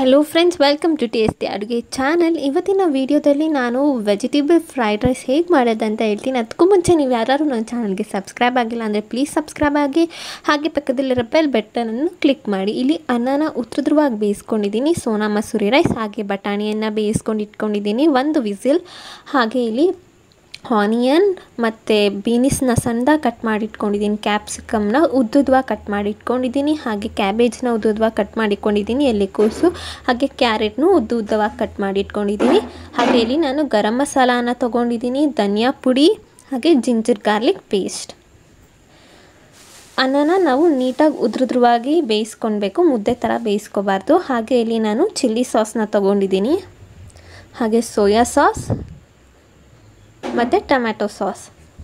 hello friends welcome to tasty ಅಡುಗೆ channel ಇವತ್ತಿನ ವಿಡಿಯೋದಲ್ಲಿ ನಾನು ವೆಜಿಟೇಬಲ್ ಫ್ರೈಡ್ ರೈಸ್ ಹೇಗೆ ಮಾಡೋದಂತ ಹೇಳ್ತೀನಿ ಅದಕ್ಕೂ ಮುಂಚೆ ನೀವು ಯಾರು ನನ್ನ ಚಾನಲ್ಗೆ ಸಬ್ಸ್ಕ್ರೈಬ್ ಆಗಿಲ್ಲ ಅಂದರೆ ಪ್ಲೀಸ್ ಸಬ್ಸ್ಕ್ರೈಬ್ ಆಗಿ ಹಾಗೆ ಪಕ್ಕದಲ್ಲಿರೋ ಬೆಲ್ ಬಟನನ್ನು ಕ್ಲಿಕ್ ಮಾಡಿ ಇಲ್ಲಿ ಅನ್ನನ ಉತ್ತರದ್ರವಾಗಿ ಬೇಯಿಸ್ಕೊಂಡಿದ್ದೀನಿ ಸೋನಾ ಮಸೂರಿ ರೈಸ್ ಹಾಗೆ ಬಟಾಣಿಯನ್ನು ಬೇಯಿಸ್ಕೊಂಡು ಇಟ್ಕೊಂಡಿದ್ದೀನಿ ಒಂದು ವಿಸಿಲ್ ಹಾಗೆ ಇಲ್ಲಿ ಆನಿಯನ್ ಮತ್ತು ಬೀನಿಸ್ನ ಸಣ್ಣದಾಗಿ ಕಟ್ ಮಾಡಿ ಇಟ್ಕೊಂಡಿದ್ದೀನಿ ಕ್ಯಾಪ್ಸಿಕಮ್ನ ಉದ್ದುದ್ವಾಗಿ ಕಟ್ ಮಾಡಿ ಇಟ್ಕೊಂಡಿದ್ದೀನಿ ಹಾಗೆ ಕ್ಯಾಬೇಜ್ನ ಉದ್ದುದ್ವಾಗಿ ಕಟ್ ಮಾಡಿ ಇಟ್ಕೊಂಡಿದ್ದೀನಿ ಎಲೆಕೋಸು ಹಾಗೆ ಕ್ಯಾರೆಟ್ನು ಉದ್ದು ಉದ್ದವಾಗಿ ಕಟ್ ಮಾಡಿ ಇಟ್ಕೊಂಡಿದ್ದೀನಿ ಹಾಗೆ ಇಲ್ಲಿ ನಾನು ಗರಂ ಮಸಾಲಾನ ತೊಗೊಂಡಿದ್ದೀನಿ ಧನಿಯಾ ಪುಡಿ ಹಾಗೆ ಜಿಂಜರ್ ಗಾರ್ಲಿಕ್ ಪೇಸ್ಟ್ ಅನ್ನನ ನಾವು ನೀಟಾಗಿ ಉದ್ರುದ್ರವಾಗಿ ಬೇಯಿಸ್ಕೊಳ್ಬೇಕು ಮುದ್ದೆ ಥರ ಬೇಯಿಸ್ಕೋಬಾರ್ದು ಹಾಗೆ ಇಲ್ಲಿ ನಾನು ಚಿಲ್ಲಿ ಸಾಸ್ನ ತೊಗೊಂಡಿದ್ದೀನಿ ಹಾಗೆ ಸೋಯಾ ಸಾಸ್ ಮತ್ತು ಟೊಮ್ಯಾಟೊ ಸಾಸ್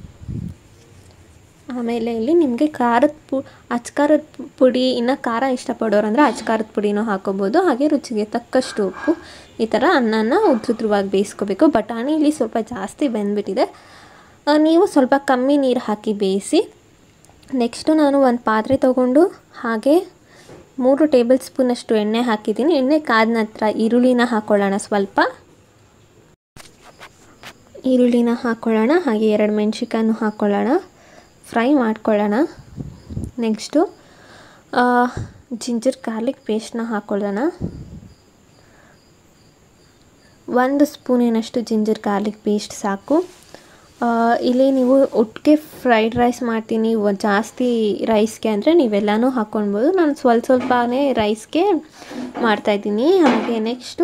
ಆಮೇಲೆ ಇಲ್ಲಿ ನಿಮಗೆ ಖಾರದ ಪು ಅಚ್ಕಾರದ ಪುಡಿ ಇನ್ನು ಖಾರ ಇಷ್ಟಪಡೋರು ಅಂದರೆ ಅಚ್ಕಾರದ ಪುಡಿನೂ ಹಾಕೋಬೋದು ಹಾಗೆ ರುಚಿಗೆ ತಕ್ಕಷ್ಟು ಉಪ್ಪು ಈ ಥರ ಅನ್ನನ ಉದ್ರುದ್ರವಾಗಿ ಬೇಯಿಸ್ಕೋಬೇಕು ಬಟಾಣಿ ಇಲ್ಲಿ ಸ್ವಲ್ಪ ಜಾಸ್ತಿ ಬೆಂದ್ಬಿಟ್ಟಿದೆ ನೀವು ಸ್ವಲ್ಪ ಕಮ್ಮಿ ನೀರು ಹಾಕಿ ಬೇಯಿಸಿ ನೆಕ್ಸ್ಟು ನಾನು ಒಂದು ಪಾತ್ರೆ ತೊಗೊಂಡು ಹಾಗೆ ಮೂರು ಟೇಬಲ್ ಸ್ಪೂನಷ್ಟು ಎಣ್ಣೆ ಹಾಕಿದ್ದೀನಿ ಎಣ್ಣೆ ಕಾದ ನಂತರ ಈರುಳ್ಳಿನ ಹಾಕ್ಕೊಳ್ಳೋಣ ಸ್ವಲ್ಪ ಈರುಳ್ಳಿನ ಹಾಕ್ಕೊಳ್ಳೋಣ ಹಾಗೆ ಎರಡು ಮೆಣಸಿಕಾಯನ್ನು ಹಾಕ್ಕೊಳ್ಳೋಣ ಫ್ರೈ ಮಾಡ್ಕೊಳ್ಳೋಣ ನೆಕ್ಸ್ಟು ಜಿಂಜರ್ ಗಾರ್ಲಿಕ್ ಪೇಸ್ಟ್ನ ಹಾಕ್ಕೊಳ್ಳೋಣ ಒಂದು ಸ್ಪೂನಿನಷ್ಟು ಜಿಂಜರ್ ಗಾರ್ಲಿಕ್ ಪೇಸ್ಟ್ ಸಾಕು ಇಲ್ಲಿ ನೀವು ಒಟ್ಟಿಗೆ ಫ್ರೈಡ್ ರೈಸ್ ಮಾಡ್ತೀನಿ ಜಾಸ್ತಿ ರೈಸ್ಗೆ ಅಂದರೆ ನೀವೆಲ್ಲನೂ ಹಾಕ್ಕೊಳ್ಬೋದು ನಾನು ಸ್ವಲ್ಪ ಸ್ವಲ್ಪನೇ ರೈಸ್ಗೆ ಮಾಡ್ತಾಯಿದ್ದೀನಿ ಹಾಗೆ ನೆಕ್ಸ್ಟು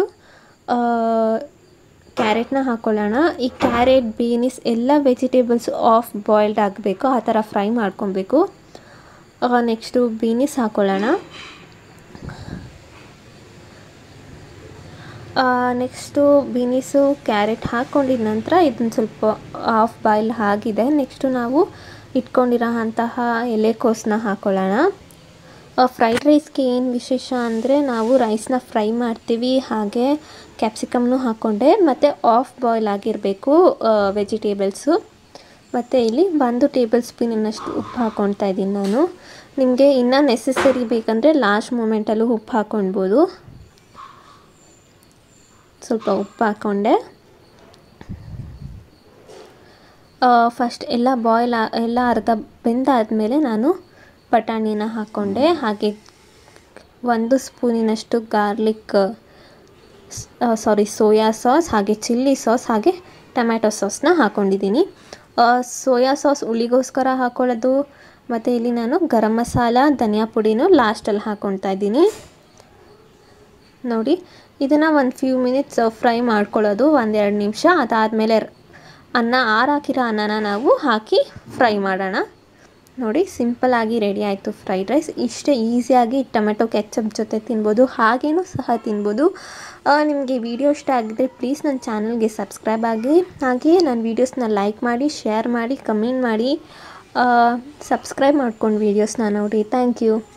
ಕ್ಯಾರೆಟ್ನ ಹಾಕ್ಕೊಳ್ಳೋಣ ಈ ಕ್ಯಾರೆಟ್ ಬೀನಿಸ್ ಎಲ್ಲ ವೆಜಿಟೇಬಲ್ಸ್ ಆಫ್ ಬಾಯ್ಲ್ಡ್ ಆಗಬೇಕು ಆ ಥರ ಫ್ರೈ ಮಾಡ್ಕೊಬೇಕು ನೆಕ್ಸ್ಟು ಬೀನಿಸ್ ಹಾಕ್ಕೊಳ್ಳೋಣ ನೆಕ್ಸ್ಟು ಬೀನಿಸು ಕ್ಯಾರೆಟ್ ಹಾಕ್ಕೊಂಡಿದ ನಂತರ ಇದನ್ನು ಸ್ವಲ್ಪ ಆಫ್ ಬಾಯ್ಲ್ ಆಗಿದೆ ನೆಕ್ಸ್ಟು ನಾವು ಇಟ್ಕೊಂಡಿರೋ ಅಂತಹ ಎಲೆಕೋಸನ್ನ ಹಾಕ್ಕೊಳ್ಳೋಣ ಫ್ರೈಡ್ ರೈಸ್ಗೆ ಏನು ವಿಶೇಷ ಅಂದರೆ ನಾವು ರೈಸ್ನ ಫ್ರೈ ಮಾಡ್ತೀವಿ ಹಾಗೆ ಕ್ಯಾಪ್ಸಿಕಮ್ನು ಹಾಕ್ಕೊಂಡೆ ಮತ್ತು ಆಫ್ ಬಾಯ್ಲ್ ಆಗಿರಬೇಕು ವೆಜಿಟೇಬಲ್ಸು ಮತ್ತು ಇಲ್ಲಿ ಒಂದು ಟೇಬಲ್ ಸ್ಪೂನಿನಷ್ಟು ಉಪ್ಪು ಹಾಕ್ಕೊಳ್ತಾ ಇದ್ದೀನಿ ನಾನು ನಿಮಗೆ ಇನ್ನೂ ನೆಸೆಸರಿ ಬೇಕಂದರೆ ಲಾಸ್ಟ್ ಮೂಮೆಂಟಲ್ಲೂ ಉಪ್ಪು ಹಾಕ್ಕೊಳ್ಬೋದು ಸ್ವಲ್ಪ ಉಪ್ಪು ಹಾಕ್ಕೊಂಡೆ ಫಸ್ಟ್ ಎಲ್ಲ ಬಾಯ್ಲ್ ಎಲ್ಲ ಅರ್ಧ ಬೆಂದಾದಮೇಲೆ ನಾನು ಬಟಾಣಿನ ಹಾಕ್ಕೊಂಡೆ ಹಾಗೆ ಒಂದು ಸ್ಪೂನಿನಷ್ಟು ಗಾರ್ಲಿಕ್ ಸಾರಿ ಸೋಯಾ ಸಾಸ್ ಹಾಗೆ ಚಿಲ್ಲಿ ಸಾಸ್ ಹಾಗೆ ಟೊಮ್ಯಾಟೊ ಸಾಸ್ನ ಹಾಕ್ಕೊಂಡಿದ್ದೀನಿ ಸೋಯಾ ಸಾಸ್ ಹುಳಿಗೋಸ್ಕರ ಹಾಕ್ಕೊಳ್ಳೋದು ಮತ್ತು ಇಲ್ಲಿ ನಾನು ಗರಂ ಮಸಾಲ ಧನಿಯಾ ಪುಡಿನೂ ಲಾಸ್ಟಲ್ಲಿ ಹಾಕ್ಕೊಳ್ತಾ ಇದ್ದೀನಿ ನೋಡಿ ಇದನ್ನು ಒಂದು ಫ್ಯೂ ಮಿನಿಟ್ಸ್ ಫ್ರೈ ಮಾಡ್ಕೊಳ್ಳೋದು ಒಂದೆರಡು ನಿಮಿಷ ಅದಾದಮೇಲೆ ಅನ್ನ ಆರಾಕಿರೋ ಅನ್ನನ ನಾವು ಹಾಕಿ ಫ್ರೈ ಮಾಡೋಣ ನೋಡಿ ಸಿಂಪಲ್ಲಾಗಿ ರೆಡಿ ಆಯಿತು ಫ್ರೈಡ್ ರೈಸ್ ಇಷ್ಟೇ ಈಸಿಯಾಗಿ ಟೊಮೆಟೊ ಕೆಚಪ್ ಜೊತೆ ತಿನ್ಬೋದು ಹಾಗೇನೂ ಸಹ ತಿನ್ಬೋದು ನಿಮಗೆ ವಿಡಿಯೋ ಇಷ್ಟ ಆಗಿದ್ರೆ ಪ್ಲೀಸ್ ನನ್ನ ಚಾನಲ್ಗೆ ಸಬ್ಸ್ಕ್ರೈಬ್ ಆಗಿ ಹಾಗೆ ನನ್ನ ವೀಡಿಯೋಸ್ನ ಲೈಕ್ ಮಾಡಿ ಶೇರ್ ಮಾಡಿ ಕಮೆಂಟ್ ಮಾಡಿ ಸಬ್ಸ್ಕ್ರೈಬ್ ಮಾಡ್ಕೊಂಡು ವೀಡಿಯೋಸ್ನ ನೋಡಿ ಥ್ಯಾಂಕ್ ಯು